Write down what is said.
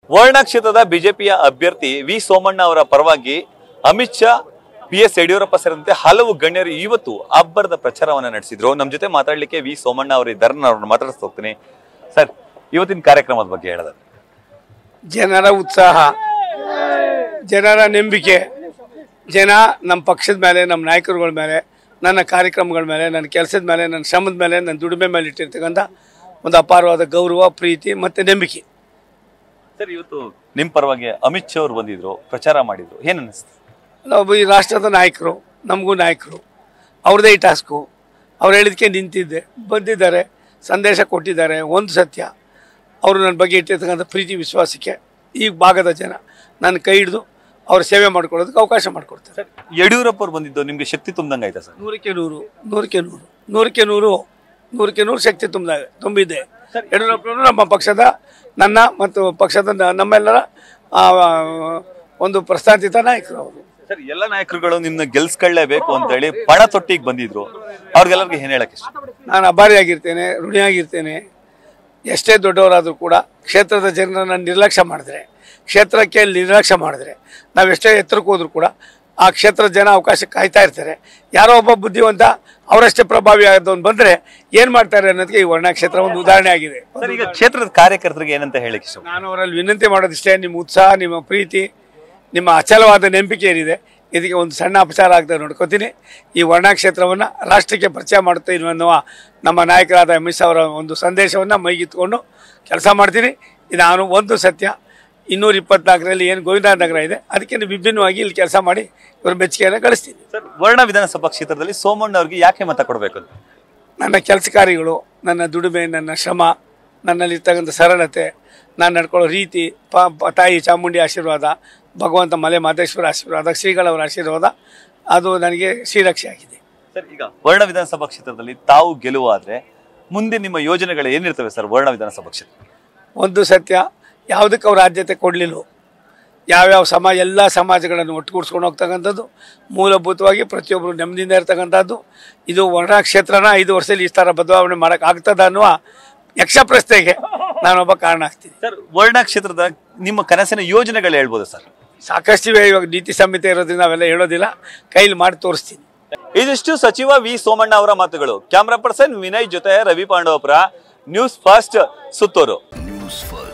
ವರ್ಣ ಕ್ಷೇತ್ರದ ಬಿಜೆಪಿಯ ಅಭ್ಯರ್ಥಿ ವಿ ಸೋಮಣ್ಣ ಅವರ ಪರವಾಗಿ ಅಮಿತ್ ಶಾ ಬಿ ಎಸ್ ಯಡಿಯೂರಪ್ಪ ಸೇರಿದಂತೆ ಹಲವು ಗಣ್ಯರು ಇವತ್ತು ಅಬ್ಬರದ ಪ್ರಚಾರವನ್ನ ನಡೆಸಿದ್ರು ನಮ್ಮ ಜೊತೆ ಮಾತಾಡ್ಲಿಕ್ಕೆ ವಿ ಸೋಮಣ್ಣ ಅವರು ಇದ್ದಾರೆ ನಾನು ಅವ್ರನ್ನ ಮಾತಾಡಿಸ್ತಾ ಹೋಗ್ತೀನಿ ಸರ್ ಇವತ್ತಿನ ಕಾರ್ಯಕ್ರಮದ ಬಗ್ಗೆ ಹೇಳೋದಾದ್ರೆ ಜನರ ಉತ್ಸಾಹ ಜನರ ನಂಬಿಕೆ ಜನ ನಮ್ಮ ಪಕ್ಷದ ಮೇಲೆ ನಮ್ಮ ನಾಯಕರುಗಳ ಮೇಲೆ ನನ್ನ ಕಾರ್ಯಕ್ರಮಗಳ ಮೇಲೆ ನನ್ನ ಕೆಲಸದ ಮೇಲೆ ನನ್ನ ಶ್ರಮದ ಮೇಲೆ ನನ್ನ ದುಡಿಮೆ ಮೇಲೆ ಇಟ್ಟಿರ್ತಕ್ಕಂಥ ಒಂದು ಅಪಾರವಾದ ಗೌರವ ಪ್ರೀತಿ ಮತ್ತು ನಂಬಿಕೆ ಸರ್ ಇವತ್ತು ನಿಮ್ ಪರವಾಗಿ ಅಮಿತ್ ಶಾ ಅವರು ಬಂದಿದ್ರು ಪ್ರಚಾರ ಮಾಡಿದ್ರು ಏನ್ ಅನಿಸ್ತು ನಾವು ಈ ರಾಷ್ಟ್ರದ ನಾಯಕರು ನಮಗೂ ನಾಯಕರು ಅವ್ರದ್ದೇ ಈ ಟಾಸ್ಕು ಅವ್ರು ಹೇಳಿದಕ್ಕೆ ನಿಂತಿದ್ದೆ ಬಂದಿದ್ದಾರೆ ಸಂದೇಶ ಕೊಟ್ಟಿದ್ದಾರೆ ಒಂದು ಸತ್ಯ ಅವರು ನನ್ನ ಬಗ್ಗೆ ಇಟ್ಟಿರ್ತಕ್ಕಂಥ ಪ್ರೀತಿ ವಿಶ್ವಾಸಕ್ಕೆ ಈ ಭಾಗದ ಜನ ನನ್ನ ಕೈ ಹಿಡಿದು ಅವ್ರ ಸೇವೆ ಮಾಡ್ಕೊಳ್ಳೋದಕ್ಕೆ ಅವಕಾಶ ಮಾಡಿಕೊಡ್ತಾರೆ ಸರ್ ಯಡಿಯೂರಪ್ಪ ಅವ್ರು ಬಂದಿದ್ದು ನಿಮ್ಗೆ ಶಕ್ತಿ ತುಂಬ್ದಂಗ ಆಯ್ತಾ ಸರ್ ನೂರಕ್ಕೆ ನೂರು ನೂರಕ್ಕೆ ನೂರು ನೂರಕ್ಕೆ ನೂರು ನೂರಕ್ಕೆ ನೂರು ಶಕ್ತಿ ತುಂಬ ತುಂಬಿದೆ ಯಡಿಯೂರಪ್ಪನವರು ನಮ್ಮ ಪಕ್ಷದ ನನ್ನ ಮತ್ತು ಪಕ್ಷದ ನ- ನಮ್ಮೆಲ್ಲರ ಆ, ಒಂದು ಪ್ರಸ್ತಾಪಿತ ನಾಯಕರು ಅವರು ಸರ್ ಎಲ್ಲ ನಾಯಕರುಗಳು ನಿಮ್ನ ಗೆಲ್ಸ್ಕೊಳ್ಳೇಬೇಕು ಅಂತ ಹೇಳಿ ಪಣ ತೊಟ್ಟಿಗೆ ಬಂದಿದ್ರು ಅವ್ರಿಗೆಲ್ಲರಿಗೂ ಏನ್ ಹೇಳಕ್ ಇಷ್ಟ ನಾನು ಅಭಾರಿಯಾಗಿರ್ತೇನೆ ಋಣಿಯಾಗಿರ್ತೇನೆ ಎಷ್ಟೇ ದೊಡ್ಡವರಾದರೂ ಕೂಡ ಕ್ಷೇತ್ರದ ಜನರನ್ನ ನಿರ್ಲಕ್ಷ್ಯ ಮಾಡಿದ್ರೆ ಕ್ಷೇತ್ರಕ್ಕೆ ನಿರ್ಲಕ್ಷ್ಯ ಮಾಡಿದ್ರೆ ನಾವು ಎಷ್ಟೇ ಎತ್ತರಕ್ಕೆ ಹೋದ್ರೂ ಕೂಡ ಆ ಕ್ಷೇತ್ರದ ಜನ ಅವಕಾಶ ಕಾಯ್ತಾ ಇರ್ತಾರೆ ಯಾರೋ ಒಬ್ಬ ಬುದ್ಧಿವಂತ ಅವರಷ್ಟೇ ಪ್ರಭಾವಿ ಆದವನು ಬಂದರೆ ಏನು ಮಾಡ್ತಾರೆ ಅನ್ನೋದಕ್ಕೆ ಈ ವರ್ಣ ಕ್ಷೇತ್ರ ಒಂದು ಉದಾಹರಣೆ ಆಗಿದೆ ಸರ್ ಈಗ ಕ್ಷೇತ್ರದ ಕಾರ್ಯಕರ್ತರಿಗೆ ಏನಂತ ಹೇಳಕ್ ಇಷ್ಟ ನಾನು ಅವರಲ್ಲಿ ವಿನಂತಿ ಮಾಡೋದಿಷ್ಟೇ ನಿಮ್ಮ ಉತ್ಸಾಹ ನಿಮ್ಮ ಪ್ರೀತಿ ನಿಮ್ಮ ಅಚಲವಾದ ನಂಬಿಕೆ ಏನಿದೆ ಇದಕ್ಕೆ ಒಂದು ಸಣ್ಣ ಅಪಚಾರ ಆಗದೆ ನೋಡ್ಕೋತೀನಿ ಈ ವರ್ಣ ಕ್ಷೇತ್ರವನ್ನು ರಾಷ್ಟ್ರಕ್ಕೆ ಪರಿಚಯ ಮಾಡುತ್ತೆ ಅನ್ನುವ ನಮ್ಮ ನಾಯಕರಾದ ಅಮಿತ್ ಶಾ ಅವರ ಒಂದು ಸಂದೇಶವನ್ನು ಮೈಗಿತ್ಕೊಂಡು ಕೆಲಸ ಮಾಡ್ತೀನಿ ಇದು ನಾನು ಒಂದು ಸತ್ಯ ಇನ್ನೂರ ಇಪ್ಪತ್ನಾಲ್ಕರಲ್ಲಿ ಏನು ಗೋವಿಂದ ನಗರ ಇದೆ ಅದಕ್ಕೆ ವಿಭಿನ್ನವಾಗಿ ಇಲ್ಲಿ ಕೆಲಸ ಮಾಡಿ ಇವ್ರ ಮೆಚ್ಚುಗೆಯನ್ನು ಗಳಿಸ್ತೀನಿ ಸರ್ ವರ್ಣ ವಿಧಾನಸಭಾ ಕ್ಷೇತ್ರದಲ್ಲಿ ಸೋಮಣ್ಣ ಅವ್ರಿಗೆ ಯಾಕೆ ಮತ ಕೊಡಬೇಕು ಅಂತ ನನ್ನ ಕೆಲಸ ಕಾರ್ಯಗಳು ನನ್ನ ದುಡಿಮೆ ನನ್ನ ಶ್ರಮ ನನ್ನಲ್ಲಿರ್ತಕ್ಕಂಥ ಸರಳತೆ ನಾನು ನಡ್ಕೊಳ್ಳೋ ರೀತಿ ಪ ಪ- ತಾಯಿ ಚಾಮುಂಡಿ ಆಶೀರ್ವಾದ ಭಗವಂತ ಮಲೆ ಮಾದೇಶ್ವರ ಆಶೀರ್ವಾದ ಶ್ರೀಗಳವರ ಆಶೀರ್ವಾದ ಅದು ನನಗೆ ಶ್ರೀರಕ್ಷೆ ಆಗಿದೆ ಸರ್ ಈಗ ವರ್ಣ ವಿಧಾನಸಭಾ ಕ್ಷೇತ್ರದಲ್ಲಿ ತಾವು ಗೆಲುವಾದ್ರೆ ಮುಂದೆ ನಿಮ್ಮ ಯೋಜನೆಗಳು ಏನಿರ್ತವೆ ಸರ್ ವರ್ಣ ವಿಧಾನಸಭಾ ಕ್ಷೇತ್ರ ಒಂದು ಸತ್ಯ ಯಾವುದಕ್ಕೆ ಅವ್ರು ಆದ್ಯತೆ ಕೊಡಲಿಲ್ಲ ಯಾವ್ಯಾವ ಸಮಾಜ ಎಲ್ಲ ಸಮಾಜಗಳನ್ನು ಒಟ್ಟುಗೂಡಿಸ್ಕೊಂಡು ಹೋಗ್ತಕ್ಕಂಥದ್ದು ಮೂಲಭೂತವಾಗಿ ಪ್ರತಿಯೊಬ್ಬರು ನೆಮ್ಮದಿಯಿಂದ ಇರ್ತಕ್ಕಂಥದ್ದು ಇದು ವರ್ಣ ಕ್ಷೇತ್ರನ ಐದು ವರ್ಷದಲ್ಲಿ ಈ ಥರ ಬದಲಾವಣೆ ಮಾಡೋಕ್ಕಾಗ್ತದ ಅನ್ನುವ ಯಕ್ಷ ಪ್ರಶ್ನೆಗೆ ನಾನೊಬ್ಬ ಕಾರಣ ಆಗ್ತೀನಿ ಸರ್ ವರ್ಣ ಕ್ಷೇತ್ರದ ನಿಮ್ಮ ಕನಸಿನ ಯೋಜನೆಗಳು ಹೇಳ್ಬೋದು ಸರ್ ಸಾಕಷ್ಟಿವೆ ಇವಾಗ ನೀತಿ ಸಂಹಿತೆ ಇರೋದ್ರಿಂದ ನಾವೆಲ್ಲ ಹೇಳೋದಿಲ್ಲ ಕೈಲಿ ಮಾಡಿ ತೋರಿಸ್ತೀನಿ ಇದಿಷ್ಟು ಸಚಿವ ವಿ ಸೋಮಣ್ಣ ಅವರ ಮಾತುಗಳು ಕ್ಯಾಮ್ರಾ ಪರ್ಸನ್ ವಿನಯ್ ಜೊತೆ Ravi Pandavapura news first Suttur news first